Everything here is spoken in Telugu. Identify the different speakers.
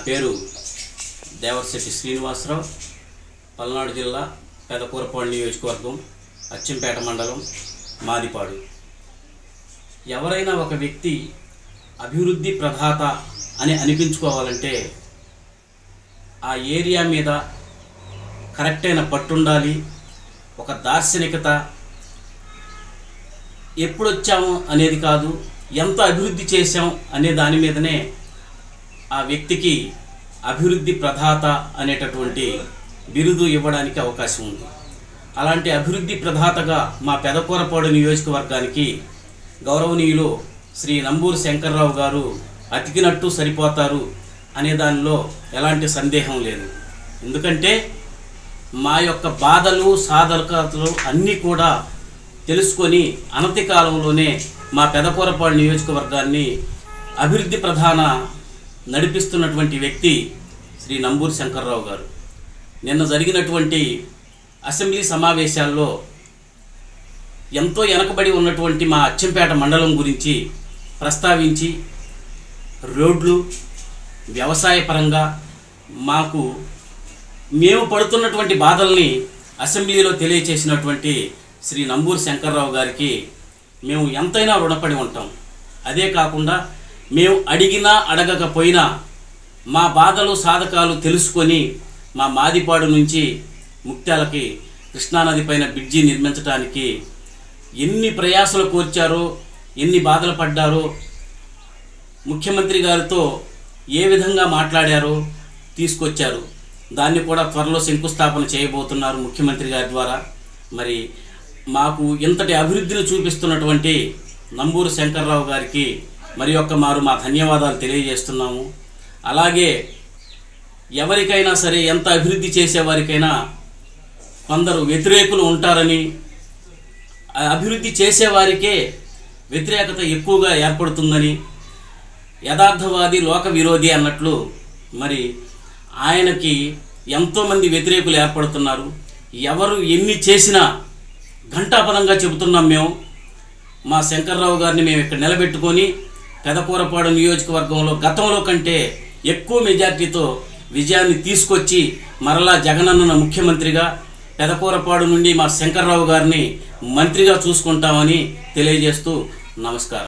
Speaker 1: పేరు దేవశెట్టి శ్రీనివాసరావు పల్నాడు జిల్లా పెదకూరపాడు నియోజకవర్గం అచ్చంపేట మండలం మాదిపాడు ఎవరైనా ఒక వ్యక్తి అభివృద్ధి ప్రదాత అని అనిపించుకోవాలంటే ఆ ఏరియా మీద కరెక్ట్ అయిన పట్టుండాలి ఒక దార్శనికత ఎప్పుడు వచ్చాము అనేది కాదు ఎంత అభివృద్ధి చేశాం అనే దాని మీదనే ఆ వ్యక్తికి అభివృద్ధి ప్రదాత అనేటటువంటి బిరుదు ఇవ్వడానికి అవకాశం ఉంది అలాంటి అభివృద్ధి ప్రదాతగా మా పెదకూరపాడు నియోజకవర్గానికి గౌరవనీయులు శ్రీ నంబూరు శంకర్రావు గారు అతికినట్టు సరిపోతారు అనే దానిలో ఎలాంటి సందేహం లేదు ఎందుకంటే మా యొక్క బాధలు సాధకతలు అన్నీ కూడా తెలుసుకొని అనతి కాలంలోనే మా పెదకూరపాడు నియోజకవర్గాన్ని అభివృద్ధి ప్రధాన నడిపిస్తున్నటువంటి వ్యక్తి శ్రీ నంబూరు శంకర్రావు గారు నిన్న జరిగినటువంటి అసెంబ్లీ సమావేశాల్లో ఎంతో వెనకబడి ఉన్నటువంటి మా అచ్చంపేట మండలం గురించి ప్రస్తావించి రోడ్లు వ్యవసాయ పరంగా మాకు మేము పడుతున్నటువంటి బాధల్ని అసెంబ్లీలో తెలియచేసినటువంటి శ్రీ నంబూరు శంకర్రావు గారికి మేము ఎంతైనా రుణపడి ఉంటాం అదే కాకుండా మేము అడిగినా అడగకపోయినా మా బాధలు సాధకాలు తెలుసుకొని మా మాదిపాడు నుంచి ముక్త్యాలకి కృష్ణానది పైన బ్రిడ్జి నిర్మించడానికి ఎన్ని ప్రయాసలు కోర్చారో ఎన్ని బాధలు పడ్డారో ముఖ్యమంత్రి గారితో ఏ విధంగా మాట్లాడారో తీసుకొచ్చారు దాన్ని కూడా త్వరలో శంకుస్థాపన చేయబోతున్నారు ముఖ్యమంత్రి గారి ద్వారా మరి మాకు ఇంతటి అభివృద్ధిని చూపిస్తున్నటువంటి నంబూరు శంకర్రావు గారికి మరి ఒక్క మారు మా ధన్యవాదాలు తెలియజేస్తున్నాము అలాగే ఎవరికైనా సరే ఎంత అభివృద్ధి చేసేవారికైనా కొందరు వ్యతిరేకులు ఉంటారని ఆ అభివృద్ధి చేసేవారికే వ్యతిరేకత ఎక్కువగా ఏర్పడుతుందని యథార్థవాది లోక విరోధి అన్నట్లు మరి ఆయనకి ఎంతోమంది వ్యతిరేకులు ఏర్పడుతున్నారు ఎవరు ఎన్ని చేసినా ఘంటాపదంగా చెబుతున్నాం మేము మా శంకర్రావు గారిని మేము ఇక్కడ నిలబెట్టుకొని పెదకూరపాడు నియోజకవర్గంలో గతంలో కంటే ఎక్కువ మెజార్టీతో విజయాన్ని తీసుకొచ్చి మరలా జగనన్న ముఖ్యమంత్రిగా పెదకూరపాడు నుండి మా శంకర్రావు గారిని మంత్రిగా చూసుకుంటామని తెలియజేస్తూ నమస్కారం